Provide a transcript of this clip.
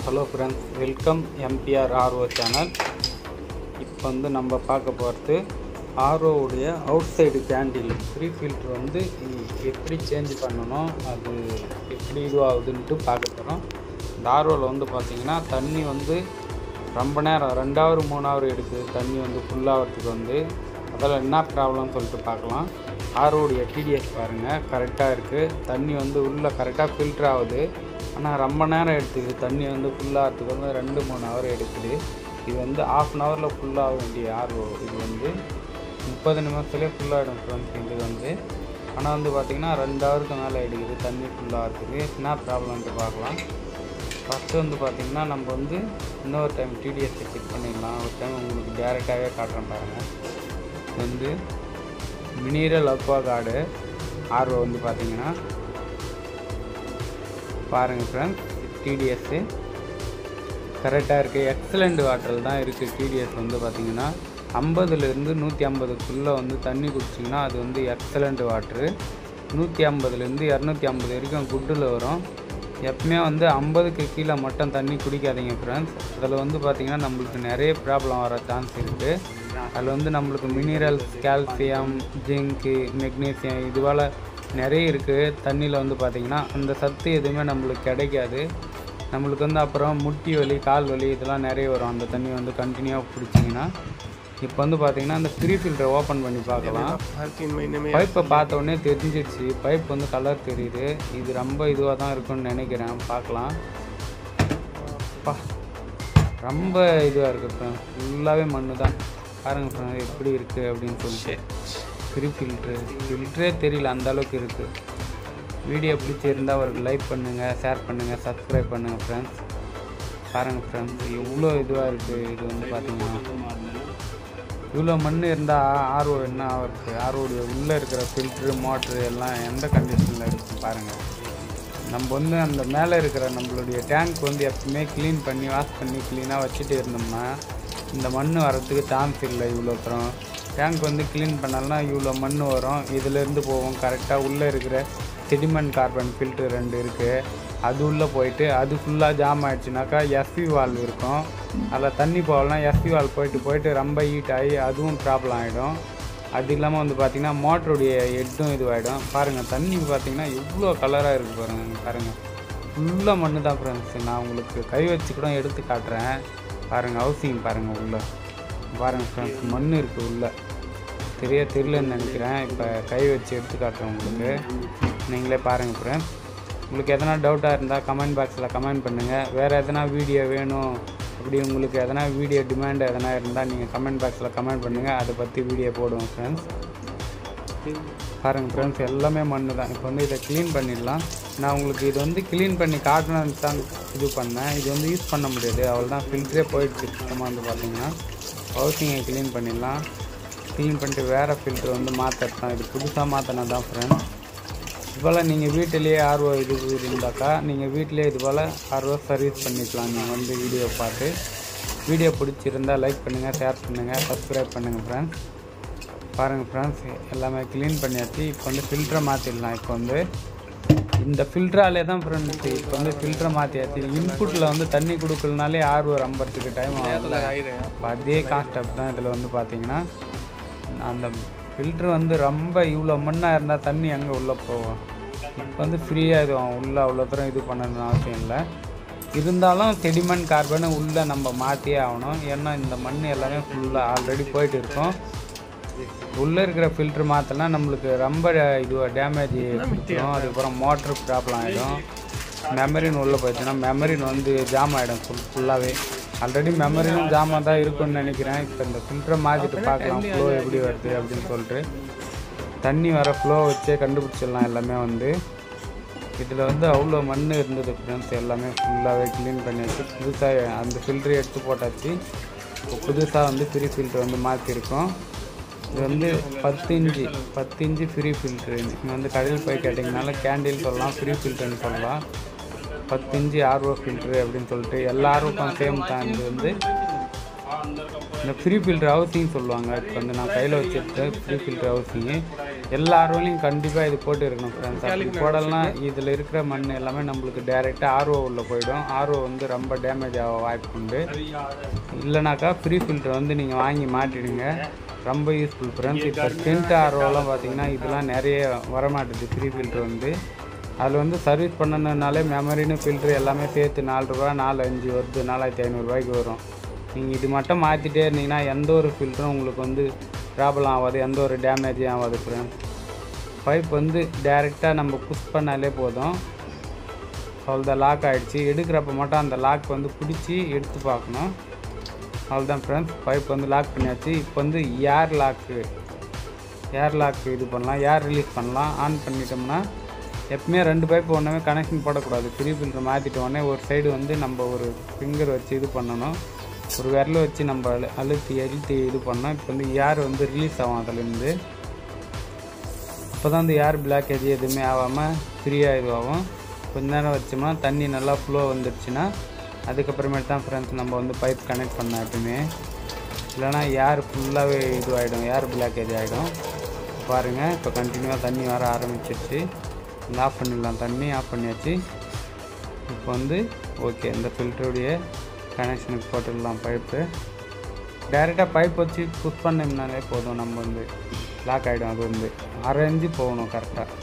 hello friends welcome MPR RO channel இப்போ வந்து நம்ம பார்க்க போகிறது ஆர்ஓவுடைய outside candle free filter வந்து இ- எப்படி சேஞ்ச் பண்ணணும் அது எப்படி இதுவாகுதுன்ட்டு பார்க்க போகிறோம் இந்த ஆர்ஓவில் வந்து பார்த்திங்கன்னா தண்ணி வந்து ரொம்ப நேரம் ரெண்டு ஹவர் மூணு ஹவர் எடுக்குது தண்ணி வந்து ஃபுல்லாகிறதுக்கு வந்து அதில் என்ன ப்ராப்ளம்னு சொல்லிட்டு பார்க்கலாம் ஆர்ஓடைய டிடிஎஸ் பாருங்கள் கரெக்டாக இருக்குது தண்ணி வந்து உள்ளே கரெக்டாக ஃபில்டர் ஆகுது ஆனால் ரொம்ப நேரம் எடுத்துக்குது தண்ணி வந்து ஃபுல்லாகிறதுக்கு வந்து ரெண்டு மூணு ஹவர் எடுக்குது இது வந்து ஆஃப் அன் ஹவரில் ஃபுல்லாக வேண்டிய ஆர்ஓ இது வந்து முப்பது நிமிஷத்துலேயே ஃபுல்லாகிடும் ஃப்ரெண்ட்ஸ் இது வந்து ஆனால் வந்து பார்த்திங்கன்னா ரெண்டு ஹவருக்கு மேலே எடுக்குது தண்ணி ஃபுல்லாகிறதுக்கு என்ன ப்ராப்ளம்ட்டு பார்க்கலாம் ஃபஸ்ட்டு வந்து பார்த்திங்கன்னா நம்ம வந்து இன்னொரு டைம் டிடிஎஸ்ஸை செக் பண்ணிடலாம் ஒரு டைம் உங்களுக்கு டேரெக்டாகவே காட்டுறேன் பாருங்கள் இது வந்து மினரல் அக்வா கார்டு ஆர்ஓ வந்து பார்த்தீங்கன்னா பாருங்கள் ஃப்ரெண்ட்ஸ் டிடிஎஸ்ஸு கரெக்டாக இருக்குது எக்ஸலண்ட் வாட்டர் தான் இருக்குது டிடிஎஸ் வந்து பார்த்தீங்கன்னா ஐம்பதுலேருந்து நூற்றி ஐம்பதுக்குள்ளே வந்து தண்ணி குடிச்சிங்கன்னா அது வந்து எக்ஸலண்ட் வாட்ரு நூற்றி ஐம்பதுலேருந்து இரநூத்தி ஐம்பது வரைக்கும் குட்டில் வரும் எப்பவுமே வந்து ஐம்பதுக்கு கீழே மட்டும் தண்ணி குடிக்காதீங்க ஃப்ரெண்ட்ஸ் அதில் வந்து பார்த்திங்கன்னா நம்மளுக்கு நிறைய ப்ராப்ளம் வர சான்ஸ் இருக்குது அதில் வந்து நம்மளுக்கு மினரல்ஸ் கால்சியம் ஜிங்க்கு மெக்னீசியம் இதுவால் நிறைய இருக்குது தண்ணியில் வந்து பார்த்திங்கன்னா அந்த சத்து எதுவுமே நம்மளுக்கு கிடைக்காது நம்மளுக்கு வந்து அப்புறம் முட்டி வலி கால் வலி இதெல்லாம் நிறைய வரும் அந்த தண்ணி வந்து கண்டினியூவாக பிடிச்சிங்கன்னா இப்போ வந்து பார்த்திங்கன்னா அந்த ஃப்ரீ ஃபில்டரை ஓப்பன் பண்ணி பார்க்கலாம் हर तीन महीने में பைப்பை பார்த்த உடனே தெரிஞ்சிடுச்சு பைப் வந்து கலர் தெரியுது இது ரொம்ப இதுவாக தான் இருக்கும்னு நினைக்கிறேன் பார்க்கலாம் பா ரொம்ப இதுவாக இருக்குது ஃபுல்லாகவே மண்ணு தான் பாருங்க friend, எப்படி இருக்குது அப்படின்னு சொல்லிட்டு ஃப்ரீ ஃபில்ட்ரு ஃபில்ட்ரே தெரியல அந்த அளவுக்கு இருக்குது வீடியோ பிடிச்சிருந்தால் ஒரு லைக் பண்ணுங்கள் ஷேர் பண்ணுங்கள் சப்ஸ்கிரைப் பண்ணுங்கள் ஃப்ரெண்ட்ஸ் பாருங்கள் ஃப்ரெண்ட்ஸ் எவ்வளோ இதுவாக இருக்குது இது வந்து பார்த்தீங்கன்னா இவ்வளோ மண் இருந்தால் ஆர்ஓ என்ன ஆகுறது ஆர்ஓடைய உள்ளே இருக்கிற ஃபில்ட்ரு மோட்ரு எல்லாம் எந்த கண்டிஷனில் இருக்கும் பாருங்கள் நம்ம வந்து அந்த மேலே இருக்கிற நம்மளுடைய டேங்க் வந்து எப்பவுமே க்ளீன் பண்ணி வாஷ் பண்ணி க்ளீனாக வச்சுட்டு இருந்தோம்னா இந்த மண் வரத்துக்கு சான்ஸ் இல்லை இவ்வளோ தூரம் டேங்க் வந்து க்ளீன் பண்ணாலனா இவ்வளோ மண் வரும் இதுலேருந்து போகும் கரெக்டாக உள்ளே இருக்கிற செடிமெண்ட் கார்பன் ஃபில்ட்ரு ரெண்டு இருக்குது அது உள்ளே போயிட்டு அது ஃபுல்லாக ஜாம் ஆயிடுச்சுனாக்கா எஸ்பி வால்வ் இருக்கும் அதில் தண்ணி போகலாம் எஸ்பி வால்வ் போயிட்டு போயிட்டு ரொம்ப ஹீட் ஆகி அதுவும் ப்ராப்ளம் ஆகிடும் அது இல்லாமல் வந்து பார்த்திங்கன்னா மோட்டருடைய ஹெட்டும் இதுவாகிடும் பாருங்கள் தண்ணி பார்த்தீங்கன்னா எவ்வளோ கலராக இருக்குது பாருங்கள் பாருங்கள் ஃபுல்லாக மண்ணு தான் ஃப்ரெண்ட்ஸ் நான் உங்களுக்கு கை வச்சு கூட எடுத்து காட்டுறேன் பாருங்கள் ஹவுசிங் பாருங்கள் உள்ளே பாருங்கள் ஃப்ரெண்ட்ஸ் மண் இருக்குது உள்ளே தெரிய தெரியலன்னு நினைக்கிறேன் இப்போ கை வச்சு எடுத்து காட்டுறேன் உங்களுக்கு நீங்களே பாருங்கள் ஃப்ரெண்ட்ஸ் உங்களுக்கு எதனா டவுட்டாக இருந்தால் கமெண்ட் பாக்ஸில் கமெண்ட் பண்ணுங்கள் வேறு எதனா வீடியோ வேணும் அப்படி உங்களுக்கு எதனா வீடியோ டிமாண்ட் எதனா இருந்தால் நீங்கள் கமெண்ட் பாக்ஸில் கமெண்ட் பண்ணுங்கள் அதை பற்றி வீடியோ போடுவோம் ஃப்ரெண்ட்ஸ் பாருங்கள் ஃப்ரெண்ட்ஸ் எல்லாமே மண் தான் இப்போ வந்து இதை க்ளீன் பண்ணிடலாம் நான் உங்களுக்கு இது வந்து க்ளீன் பண்ணி காட்டணும்னு தான் இது பண்ணேன் இது வந்து யூஸ் பண்ண முடியாது அவள் தான் ஃபில்ட்ரே போயிடுச்சு சுத்தமாக வந்து பார்த்தீங்கன்னா ஹவுசிங்கை க்ளீன் பண்ணிடலாம் க்ளீன் பண்ணிட்டு வேறு ஃபில்ட்ரு வந்து மாற்றுறது தான் இது புதுசாக மாற்றினா தான் ஃப்ரெண்ட்ஸ் இதுபோல் நீங்கள் வீட்டிலேயே ஆர்ஓ இது இருந்தாக்கா நீங்கள் வீட்டிலேயே இது போல் ஆர்ஓ சர்வீஸ் பண்ணிக்கலாம் நீங்கள் வந்து வீடியோ பார்த்து வீடியோ பிடிச்சிருந்தா லைக் பண்ணுங்கள் ஷேர் பண்ணுங்கள் சப்ஸ்கிரைப் பண்ணுங்கள் ஃப்ரெண்ட்ஸ் பாருங்கள் ஃப்ரெண்ட்ஸ் எல்லாமே க்ளீன் பண்ணியாச்சு இப்போ வந்து ஃபில்டரை மாற்றிடலாம் இப்போ வந்து இந்த ஃபில்டராலே தான் ஃப்ரெண்ட்ஸ் இப்போ வந்து ஃபில்டரை மாற்றியாச்சு இன்புட்டில் வந்து தண்ணி கொடுக்கலனாலே ஆர்ஓ ரம்பறதுக்கு டைம் ஆகல இப்போ அதே கான்ஸ்டெப்ட் தான் இதில் வந்து பார்த்தீங்கன்னா அந்த ஃபில்ட்ரு வந்து ரொம்ப இவ்வளோ மண்ணாக இருந்தால் தண்ணி எங்கே உள்ளே போகும் இப்போ வந்து ஃப்ரீயாக இதுவும் உள்ளே அவ்வளோ தூரம் இது பண்ணணும்னு அவசியம் இல்லை இருந்தாலும் செடிமெண்ட் கார்பனை உள்ளே நம்ம மாற்றியே ஆகணும் ஏன்னா இந்த மண் எல்லாமே ஃபுல்லாக ஆல்ரெடி போயிட்டு இருக்கும் உள்ளே இருக்கிற ஃபில்ட்ரு மாற்றினா நம்மளுக்கு ரொம்ப இது டேமேஜ் கொடுத்துரும் அதுக்கப்புறம் மோட்ரு ப்ராப்ளம் ஆகிடும் மெமரின் உள்ளே போயிடுச்சுன்னா மெமரின் வந்து ஜாம் ஆகிடும் ஃபுல் ஃபுல்லாகவே ஆல்ரெடி மெமரினும் ஜாமாக தான் இருக்கும்னு நினைக்கிறேன் இப்போ இந்த ஃபில்டரை மாற்றிட்டு பார்க்கலாம் ஃப்ளோ எப்படி வருது அப்படின்னு சொல்லிட்டு தண்ணி வர ஃப்ளோ வச்சே கண்டுபிடிச்சிடலாம் எல்லாமே வந்து இதில் வந்து அவ்வளோ மண் இருந்தது ஃப்ரெண்ட்ஸ் எல்லாமே ஃபுல்லாகவே க்ளீன் பண்ணி வச்சு புதுசாக அந்த ஃபில்ட்ரு எடுத்து போட்டாச்சு இப்போ புதுசாக வந்து ஃப்ரீ ஃபில்ட்ரு வந்து மாற்றிருக்கோம் இது வந்து பத்து இன்ச்சு பத்து இன்ச்சு ஃப்ரீ ஃபில்ட்ரு நீங்கள் வந்து கடையில் போய் கேட்டிங்கனால கேண்டில் சொல்லலாம் ஃப்ரீ ஃபில்டர்னு சொல்லலாம் பத்து இன்ச்சு ஆர்ஓ ஃபில்ட்ரு அப்படின்னு சொல்லிட்டு எல்லா ஆர்ஓக்கும் சேம் தான் இது வந்து இந்த ஃப்ரீ ஃபில்டர் ஹவுசிங் சொல்லுவாங்க இப்போ வந்து நான் கையில் வச்சுருக்க ஃப்ரீ ஃபில்டர் ஹவுசிங்கு எல்லா ஆர்வலையும் கண்டிப்பாக இது போட்டு இருக்கணும் ஃப்ரெண்ட்ஸ் அப்படி போடலாம் இதில் இருக்கிற மண் எல்லாமே நம்மளுக்கு டைரெக்டாக ஆர்ஓ உள்ள போயிடும் ஆர்ஓ வந்து ரொம்ப டேமேஜ் ஆக வாய்ப்பு உண்டு இல்லைனாக்கா ஃப்ரீ ஃபில்டர் வந்து நீங்கள் வாங்கி மாட்டிடுங்க ரொம்ப யூஸ்ஃபுல் ஃப்ரெண்ட்ஸ் இப்போ டென்ட் ஆர்ஓலாம் பார்த்தீங்கன்னா இதெல்லாம் நிறைய வரமாட்டுது ஃப்ரீ ஃபில்டர் வந்து அதில் வந்து சர்வீஸ் பண்ணணுன்னாலே மெமரின்னு ஃபில்ட்ரு எல்லாமே சேர்த்து நாலு ரூபா நாலு அஞ்சு வருது நாலாயிரத்தி ஐநூறுரூவாய்க்கு வரும் நீங்கள் இது மட்டும் மாற்றிட்டே இருந்தீங்கன்னா எந்த ஒரு ஃபில்டரும் உங்களுக்கு வந்து ப்ராப்ளம் ஆகாது எந்த ஒரு டேமேஜும் ஆகாது ஃப்ரெண்ட்ஸ் பைப் வந்து டைரெக்டாக நம்ம புஷ் பண்ணாலே போதும் அவ்வளோதான் லாக் ஆகிடுச்சு எடுக்கிறப்ப மட்டும் அந்த லாக் வந்து பிடிச்சி எடுத்து பார்க்கணும் அவ்வளோதான் ஃப்ரெண்ட்ஸ் பைப் வந்து லாக் பண்ணியாச்சு இப்போ வந்து ஏர் லாக்கு ஏர் லாக் இது பண்ணலாம் ஏர் ரிலீஸ் பண்ணலாம் ஆன் பண்ணிட்டோம்னா எப்பவுமே ரெண்டு பைப் ஒன்றுமே கனெக்ஷன் போடக்கூடாது ஃப்ரீ ஃபில்டர் மாற்றிட்ட உடனே ஒரு சைடு வந்து நம்ம ஒரு ஃபிங்கர் வச்சு இது பண்ணணும் ஒரு விரல வச்சு நம்ம அழு அழுத்தி அழுத்தி இது பண்ணோம் இப்போ வந்து ஏர் வந்து ரிலீஸ் ஆகும் அதுலேருந்து அப்போ தான் அந்த ஏர் பிளாக்கேஜ் எதுவுமே ஆகாமல் ஃப்ரீயாக இதுவாகும் கொஞ்ச நேரம் வச்சோம்னா தண்ணி நல்லா ஃப்ளோ வந்துடுச்சுன்னா அதுக்கப்புறமேட்டு தான் ஃப்ரெண்ட்ஸ் நம்ம வந்து பைப் கனெக்ட் பண்ண எப்பவுமே இல்லைனா ஏர் ஃபுல்லாகவே இதுவாகிடும் ஏர் பிளாக்கேஜ் ஆகிடும் பாருங்கள் இப்போ கண்டினியூவாக தண்ணி வர ஆரம்பிச்சிருச்சு ஆஃப் பண்ணிடலாம் தண்ணி ஆஃப் பண்ணியாச்சு இப்போ வந்து ஓகே இந்த ஃபில்டருடைய கனெக்ஷனுக்கு போட்டுடலாம் பைப்பு டைரெக்டாக பைப் வச்சு புஷ் பண்ணோம்னாலே போதும் நம்ம வந்து லாக் ஆகிடும் அது வந்து அரைஞ்சு போகணும் கரெக்டாக